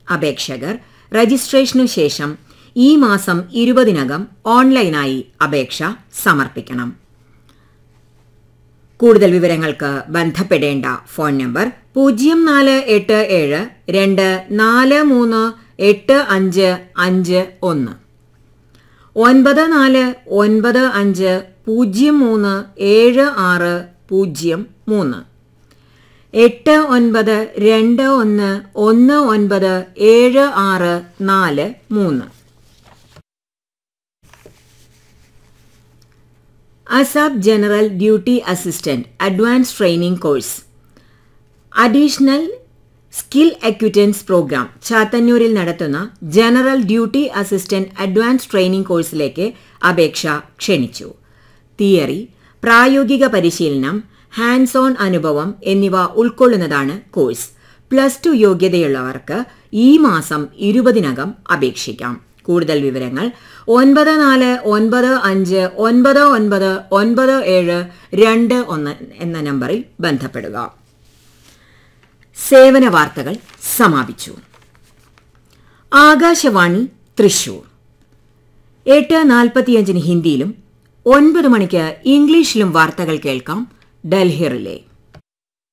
അപേക്ഷകർ രജിസ്ട്രേഷനു ശേഷം ഈ മാസം ഇരുപതിനകം ഓൺലൈനായി അപേക്ഷ സമർപ്പിക്കണം കൂടുതൽ വിവരങ്ങൾക്ക് ബന്ധപ്പെടേണ്ട ഫോൺ നമ്പർ പൂജ്യം നാല് എട്ട് ഏഴ് രണ്ട് നാല് മൂന്ന് എട്ട് അഞ്ച് അഞ്ച് ഒന്ന് ഒൻപത് നാല് ഒൻപത് അഞ്ച് പൂജ്യം മൂന്ന് ഏഴ് ആറ് പൂജ്യം മൂന്ന് എട്ട് ഒൻപത് രണ്ട് ഒന്ന് ഒന്ന് ഒൻപത് ഏഴ് ആറ് നാല് മൂന്ന് ASAP general duty assistant advance training course additional skill acquisition programme ചാത്തന്നൂരിൽ നടത്തുന്ന general duty assistant advance training കോഴ്സിലേക്ക് അപേക്ഷ ക്ഷണിച്ചു തിയറി പ്രായോഗിക പരിശീലനം ഹാൻഡ്സ് ഓൺ അനുഭവം എന്നിവ ഉൾക്കൊള്ളുന്നതാണ് കോഴ്സ് പ്ലസ് ടു യോഗ്യതയുള്ളവർക്ക് ഈ മാസം ഇരുപതിനകം അപേക്ഷിക്കാം കൂടുതൽ വിവരങ്ങൾ ഒൻപത് നാല് ഒൻപത് അഞ്ച് ഒൻപത് ഒൻപത് ഒൻപത് ഏഴ് രണ്ട് ഒന്ന് എന്ന നമ്പറിൽ ബന്ധപ്പെടുക സേവന വാർത്തകൾ സമാപിച്ചു ആകാശവാണി തൃശൂർ എട്ട് നാൽപ്പത്തിയഞ്ചിന് ഹിന്ദിയിലും ഒൻപത് മണിക്ക് ഇംഗ്ലീഷിലും വാർത്തകൾ കേൾക്കാം ഡൽഹി റിലേ